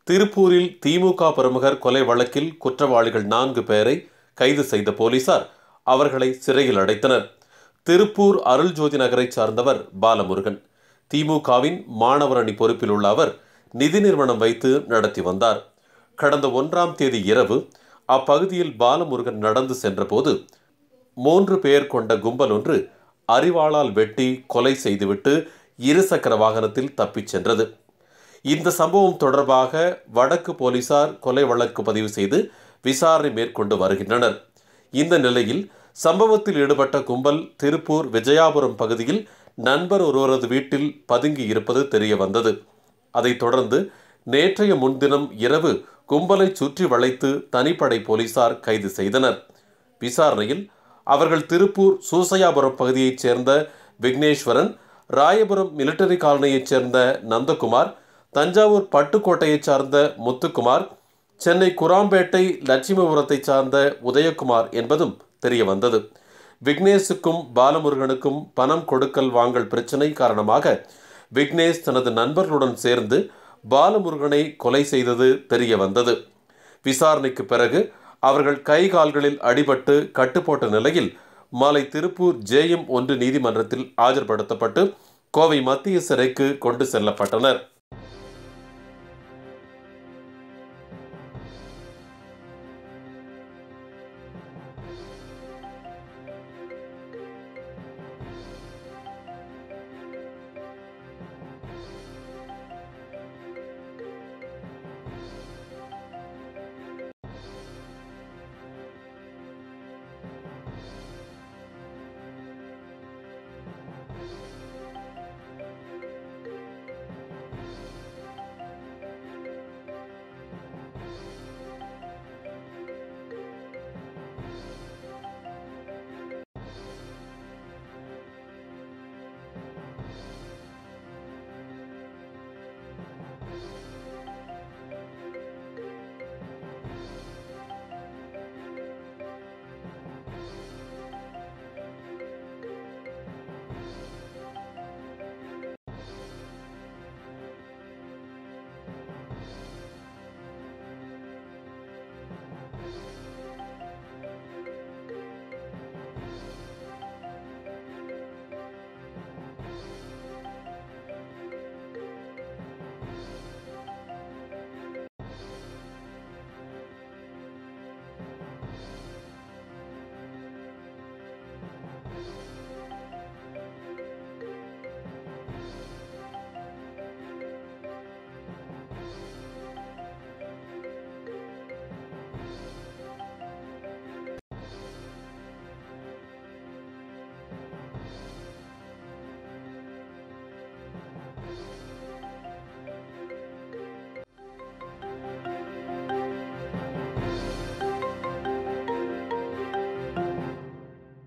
திருப்பூரில் திமுக பிரமுகர் கொலை வழக்கில் குற்றவாளிகள் நான்கு பேரை கைது செய்த போலீசார் அவர்களை சிறையில் அடைத்தனர் திருப்பூர் அருள்ஜோதி நகரைச் சார்ந்தவர் பாலமுருகன் திமுகவின் மாணவர் அணி பொறுப்பில் உள்ள அவர் நிதி நிறுவனம் வைத்து நடத்தி வந்தார் கடந்த ஒன்றாம் தேதி இரவு அப்பகுதியில் பாலமுருகன் நடந்து சென்றபோது மூன்று பேர் கொண்ட கும்பல் ஒன்று அரிவாளால் வெட்டி கொலை செய்துவிட்டு இருசக்கர வாகனத்தில் தப்பிச் சென்றது இந்த சம்பவம் தொடர்பாக வடக்கு போலீசார் கொலை வழக்கு பதிவு செய்து விசாரணை மேற்கொண்டு வருகின்றனர் இந்த நிலையில் சம்பவத்தில் ஈடுபட்ட கும்பல் திருப்பூர் விஜயாபுரம் பகுதியில் நண்பர் ஒருவரது வீட்டில் பதுங்கி இருப்பது தெரிய வந்தது அதைத் தொடர்ந்து நேற்றைய முன்தினம் இரவு கும்பலை சுற்றி வளைத்து தனிப்படை போலீசார் கைது செய்தனர் விசாரணையில் அவர்கள் திருப்பூர் சூசையாபுரம் பகுதியைச் சேர்ந்த விக்னேஸ்வரன் ராயபுரம் மிலிட்டரி காலனியைச் சேர்ந்த நந்தகுமார் தஞ்சாவூர் பட்டுக்கோட்டையைச் சார்ந்த முத்துக்குமார் சென்னை குராம்பேட்டை லட்சுமிபுரத்தைச் சார்ந்த உதயகுமார் என்பதும் தெரிய வந்தது விக்னேஷுக்கும் பாலமுருகனுக்கும் பணம் கொடுக்கல் வாங்கல் பிரச்சனை காரணமாக விக்னேஷ் தனது நண்பர்களுடன் சேர்ந்து பாலமுருகனை கொலை செய்தது தெரிய வந்தது விசாரணைக்கு பிறகு அவர்கள் கை கால்களில் அடிபட்டு கட்டுப்போட்ட நிலையில் மாலை திருப்பூர் ஜேஎம் ஒன்று நீதிமன்றத்தில் ஆஜர்படுத்தப்பட்டு கோவை மத்திய சிறைக்கு கொண்டு செல்லப்பட்டனர்